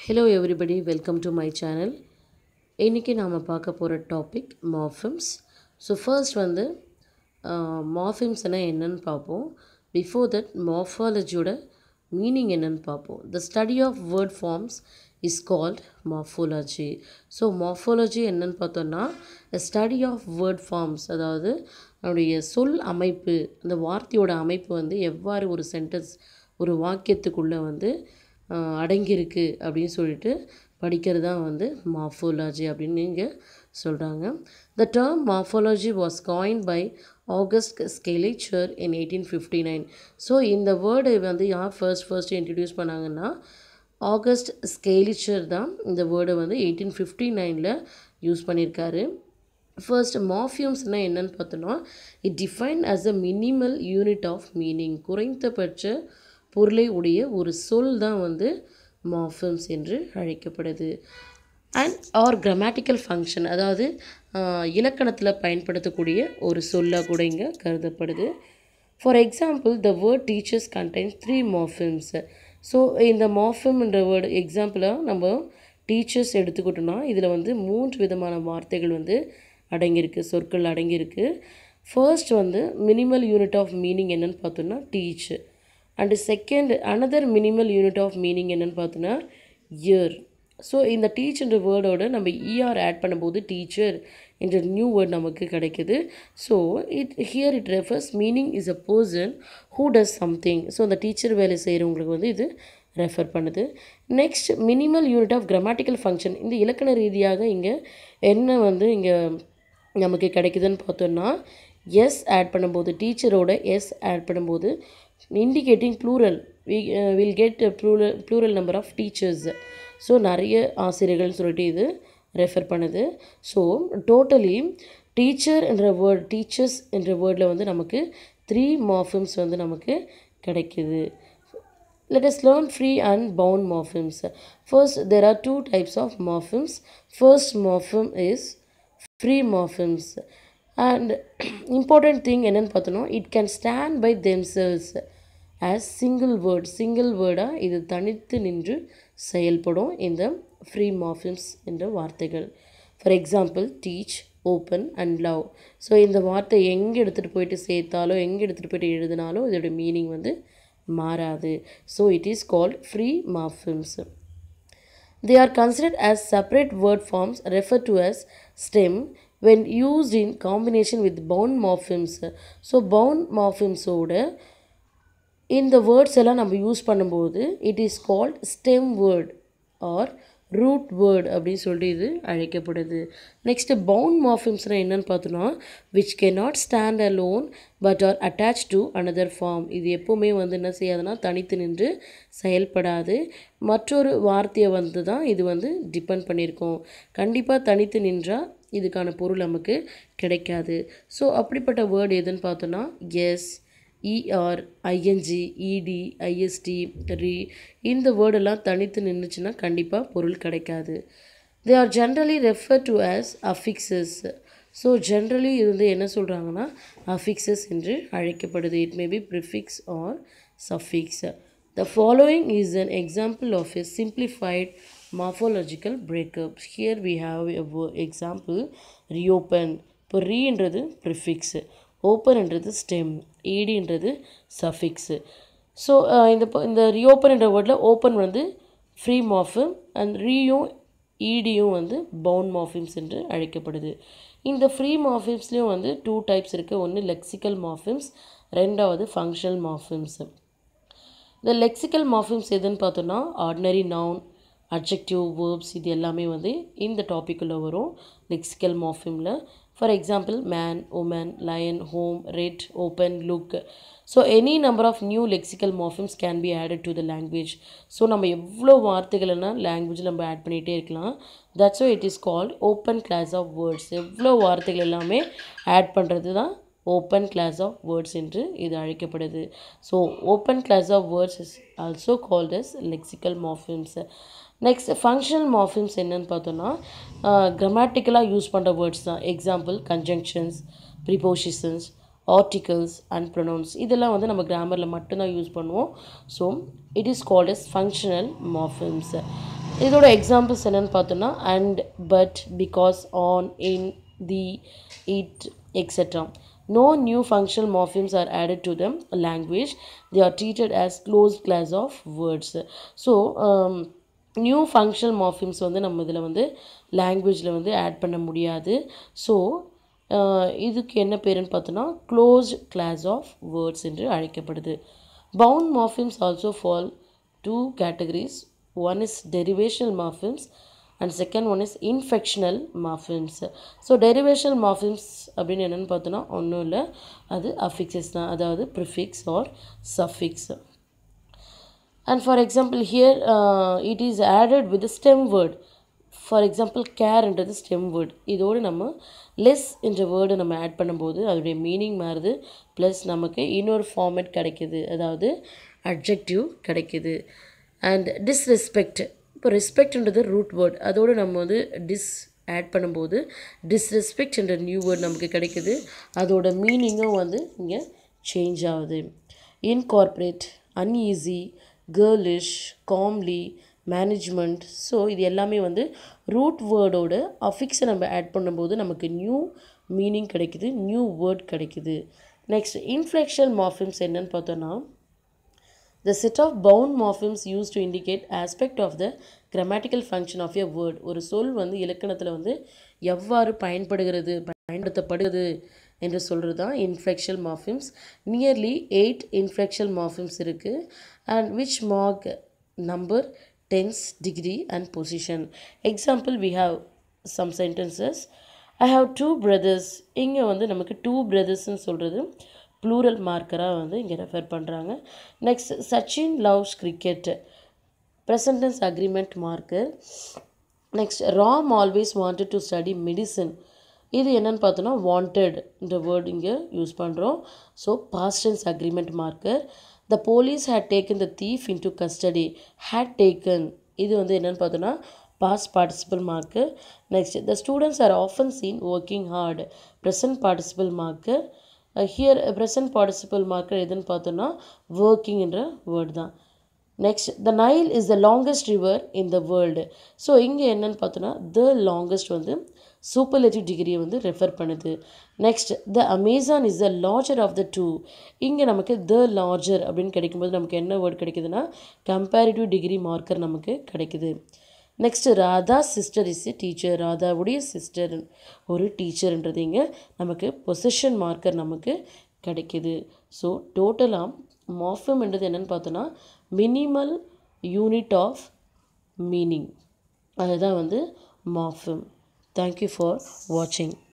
Hello everybody welcome to my channel இன்றைக்கி நாம் பார்க்க போகிற டாபிக் மார்ஃபிம்ஸ் ஸோ ஃபர்ஸ்ட் வந்து மார்ஃபிம்ஸ்னா என்னன்னு பார்ப்போம் பிஃபோர் தட் மார்ஃபாலஜியோட மீனிங் என்னன்னு பார்ப்போம் the study of word forms is called morphology so morphology என்னன்னு பார்த்தோன்னா ஸ்டடி ஆஃப் வேர்ட் ஃபார்ம்ஸ் அதாவது நம்முடைய சொல் அமைப்பு அந்த வார்த்தையோட அமைப்பு வந்து எவ்வாறு ஒரு சென்டென்ஸ் ஒரு வாக்கியத்துக்குள்ளே வந்து ஆஹ், அடங்கியிருக்கு அப்படின்னு சொல்லிட்டு படிக்கிறது தான் வந்து மார்ஃபோலாஜி அப்படின்னு இங்கே சொல்கிறாங்க the term morphology was coined by August Schleicher in eighteen fifty nine so இந்த வேர்டை வந்து யார் ஃபர்ஸ்ட் ஃபர்ஸ்ட் இன்ட்ரடியூஸ் பண்ணாங்கன்னா ஆகஸ்ட் ஸ்கெலிச்சர் தான் இந்த வேர்டை வந்து எயிட்டீன் ஃபிஃப்டி நைனில் யூஸ் பண்ணியிருக்காரு ஃபர்ஸ்ட் மார்ஃபியூம்ஸ்னால் என்னன்னு பார்த்தோன்னா it define as a minimal unit of meaning குறைந்தபட்ச பொருளை உடைய ஒரு சொல் தான் வந்து மார்ஃபிம்ஸ் என்று அழைக்கப்படுது அண்ட் ஆர் கிராமட்டிக்கல் ஃபங்க்ஷன் அதாவது இலக்கணத்தில் பயன்படுத்தக்கூடிய ஒரு சொல்லாக கூட இங்கே கருதப்படுது for example the word teachers contains three morphemes so இந்த மார்ஃபிம்ன்ற வேர்டு எக்ஸாம்பிளாக நம்ம டீச்சர்ஸ் எடுத்துக்கிட்டோம்னா இதில் வந்து மூன்று விதமான வார்த்தைகள் வந்து அடங்கியிருக்கு சொற்கள் அடங்கியிருக்கு ஃபர்ஸ்ட் வந்து மினிமல் யூனிட் ஆஃப் மீனிங் என்னன்னு பார்த்தோன்னா teach and second another minimal unit of meaning என்னன்னு பார்த்தோன்னா இயர் ஸோ இந்த டீச்ன்ற வேர்டோட நம்ம இஆர் ஆட் பண்ணும்போது டீச்சர் என்ற நியூ வேர்ட் நமக்கு கிடைக்குது so it here it refers meaning is a person who does something so அந்த டீச்சர் வேலை செய்கிறவங்களுக்கு வந்து இது ரெஃபர் பண்ணுது next minimal unit of grammatical function இந்த இலக்கண ரீதியாக இங்கே என்ன வந்து இங்கே நமக்கு கிடைக்குதுன்னு பார்த்தோன்னா எஸ் ஆட் பண்ணும்போது டீச்சரோட எஸ் ஆட் பண்ணும்போது indicating plural will get plural plural number of teachers so நிறைய ஆசிரியர்கள்னு சொல்லிட்டு இது ரெஃபர் பண்ணுது ஸோ டோட்டலி டீச்சர் என்ற வேர்ட் டீச்சர்ஸ் என்ற வேர்டில் வந்து நமக்கு த்ரீ மார்ஃபிம்ஸ் வந்து நமக்கு கிடைக்குது let us learn free and bound morphemes first there are two types of morphemes first morpheme is free morphemes and important thing என்னன்னு பார்த்தோன்னா it can stand by themselves as single word single வேர்டாக இது தனித்து நின்று செயல்படும் இந்த free morphemes என்ற வார்த்தைகள் for example teach open and love so இந்த வார்த்தை எங்கே எடுத்துகிட்டு போயிட்டு சேர்த்தாலோ எங்கே எடுத்துகிட்டு போயிட்டு எழுதினாலும் இதோட மீனிங் வந்து மாறாது so it is called free morphemes They are considered as separate word forms referred to as stem when used in combination with bound morphemes. So bound morphemes ஓட இந்த வேர்ட்ஸ் எல்லாம் நம்ம யூஸ் பண்ணும்போது it is called stem word or root word அப்படின்னு சொல்லிட்டு இது அழைக்கப்படுது next bound மார்ஃபிம்ஸ்னால் என்னன்னு பார்த்தோன்னா which can not stand alone but are attach to another form இது எப்போவுமே வந்து என்ன செய்யாதுன்னா தனித்து நின்று செயல்படாது மற்றொரு வார்த்தையை வந்து தான் இது வந்து டிபெண்ட் பண்ணியிருக்கோம் கண்டிப்பாக தனித்து நின்றால் இதுக்கான பொருள் நமக்கு கிடைக்காது ஸோ அப்படிப்பட்ட வேர்டு எதுன்னு பார்த்தோன்னா S E R I N G E D I S T re இந்த வேர்டெல்லாம் தனித்து நின்றுச்சுன்னா கண்டிப்பாக பொருள் கிடைக்காது they are generally refer to as affixes so generally இது வந்து என்ன சொல்கிறாங்கன்னா affixes என்று அழைக்கப்படுது it may be prefix or suffix the following is an example of a simplified morphological breakup here we have a wo- example reopen இப்போ ரீன்றது prefix ஓப்பன்ன்றது stem ஈடின்றது சஃபிக்ஸு ஸோ இந்த ப- இந்த ரீஓப்பன்ன்ற வேர்டில் ஓப்பன் வந்து ஃப்ரீ மார்ஃபிம் அண்ட் ரீயும் ஈடியும் வந்து பவுண்ட் மார்ஃபிம்ஸ் என்று அழைக்கப்படுது இந்த ஃப்ரீ மார்ஃபிம்ஸ்லேயும் வந்து டூ டைப்ஸ் இருக்குது ஒன்று லெக்சிக்கல் மார்ஃபிம்ஸ் ரெண்டாவது ஃபங்க்ஷனல் மார்ஃபிம்ஸ் இந்த லெக்சிக்கல் மார்ஃபிம்ஸ் எதுன்னு பார்த்தோன்னா ஆர்டினரி நவுன் அட்ஜெக்டிவ் வேர்ப்ஸ் இது எல்லாமே வந்து இந்த டாப்பிக்குள்ளே வரும் லெக்சிக்கல் மார்ஃபிமில் for example man woman lion home red open look so any number of new lexical morphemes can be added to the language so நம்ம எவ்வளோ வார்த்தைகள்னா லாங்குவேஜில் நம்ம ஆட் பண்ணிகிட்டே இருக்கலாம் that's it is called open class of words எவ்வளோ வார்த்தைகள் எல்லாமே ஆட் பண்ணுறது தான் ஓப்பன் கிளாஸ் ஆஃப் வேர்ட்ஸ் என்று இது அழைக்கப்படுது so open class of words is also called as lexical morphemes next functional morphemes என்னன்னு பார்த்தோன்னா கிராமட்டிக்கலாக யூஸ் பண்ணுற வேர்ட்ஸ் தான் example conjunctions prepositions articles and pronouns இதெல்லாம் வந்து நம்ம கிராமரில் மட்டும்தான் யூஸ் பண்ணுவோம் so it is called as functional morphemes இதோட எக்ஸாம்பிள்ஸ் என்னென்னு பார்த்தோன்னா and but because on in the it etcetera no new functional morphemes are added to the language they are treated as closed class of words so um, new functional morphemes வந்து நம்ம இதில் வந்து லாங்குவேஜில் வந்து add பண்ண முடியாது so இதுக்கு என்ன பேருன்னு பார்த்தோன்னா க்ளோஸ்ட் கிளாஸ் ஆஃப் வேர்ட்ஸ் என்று அழைக்கப்படுது bound morphemes also fall two categories one is derivational morphemes and second one is inflectional morphemes so derivational morphemes அப்படின்னு என்னென்னு பார்த்தோன்னா ஒன்றும் இல்லை அது அஃபிக்ஸஸ் தான் அதாவது prefix or suffix and for example here it is added with stem word for example கேர்ன்றது stem word இதோடு நம்ம லெஸ் என்ற வேர்டு நம்ம ஆட் பண்ணும்போது அதோடைய மீனிங் மாறுது ப்ளஸ் நமக்கு இன்னொரு ஃபார்மேட் கிடைக்கிது அதாவது அட்ஜெக்டிவ் கிடைக்கிது அண்ட் டிஸ்ரெஸ்பெக்ட் இப்போ ரெஸ்பெக்ட்ன்றது ரூட் வேர்ட் அதோடு நம்ம வந்து டிஸ் ஆட் பண்ணும்போது டிஸ்ரெஸ்பெக்ட் என்ற நியூ வேர்ட் நமக்கு கிடைக்குது அதோட மீனிங்கும் வந்து இங்கே சேஞ்ச் ஆகுது incorporate uneasy girlish calmly management so இது எல்லாமே வந்து ரூட் வேர்டோட அஃபிக்ஸை நம்ம ஆட் பண்ணும்போது நமக்கு நியூ மீனிங் கிடைக்குது நியூ வேர்ட் கிடைக்குது நெக்ஸ்ட் இன்ஃப்ளெக்ஷனல் மார்ஃபிம்ஸ் என்னன்னு பார்த்தோன்னா The set of bound morphemes used to indicate aspect of the grammatical function of a word ஒரு சொல் வந்து இலக்கணத்தில் வந்து எவ்வாறு பயன்படுகிறது பயன்படுத்தப்படுகிறது என்று சொல்கிறது தான் inflectional morphemes nearly eight inflectional morphemes இருக்குது and which mark number tense degree and position example we have some sentences I have two brothers இங்கே வந்து நமக்கு டூ பிரதர்ஸ்ன்னு சொல்கிறது ப்ளூரல் மார்க்கராக வந்து இங்கே ரெஃபர் பண்ணுறாங்க next Sachin loves cricket present tense agreement marker next Ram always wanted to study medicine இது என்னென்னு பார்த்தோன்னா வாண்டட்ன்ற வேர்ட் இங்கே யூஸ் பண்ணுறோம் so past tense agreement marker the police had taken the thief into custody had taken இது வந்து என்னென்னு பார்த்தோன்னா past participle mark next the students are often seen working hard present participle marker here present participle marker எதுன்னு பார்த்தோன்னா ஒர்க்கிங்ன்ற word தான் next the Nile is the longest river in the world so இங்கே என்னென்னு பார்த்தோன்னா த லாங்கஸ்ட் வந்து superlative டிகிரியை வந்து ரெஃபர் பண்ணுது next the Amazon is the larger of the two இங்கே நமக்கு த லார்ஜர் அப்படின்னு கிடைக்கும்போது நமக்கு என்ன வேர்ட் கிடைக்குதுன்னா கம்பேரிட்டிவ் டிகிரி மார்க்கர் நமக்கு கிடைக்குது next Radha sister is a teacher ராதாவுடைய சிஸ்டர் ஒரு டீச்சர்ன்றது இங்கே நமக்கு பொசிஷன் மார்க்கர் நமக்கு கிடைக்கிது ஸோ டோட்டலாக மார்ஃபம்ன்றது என்னென்னு பார்த்தோன்னா மினிமல் யூனிட் ஆஃப் மீனிங் அதுதான் வந்து மார்ஃபம் தேங்க்யூ ஃபார் வாட்சிங்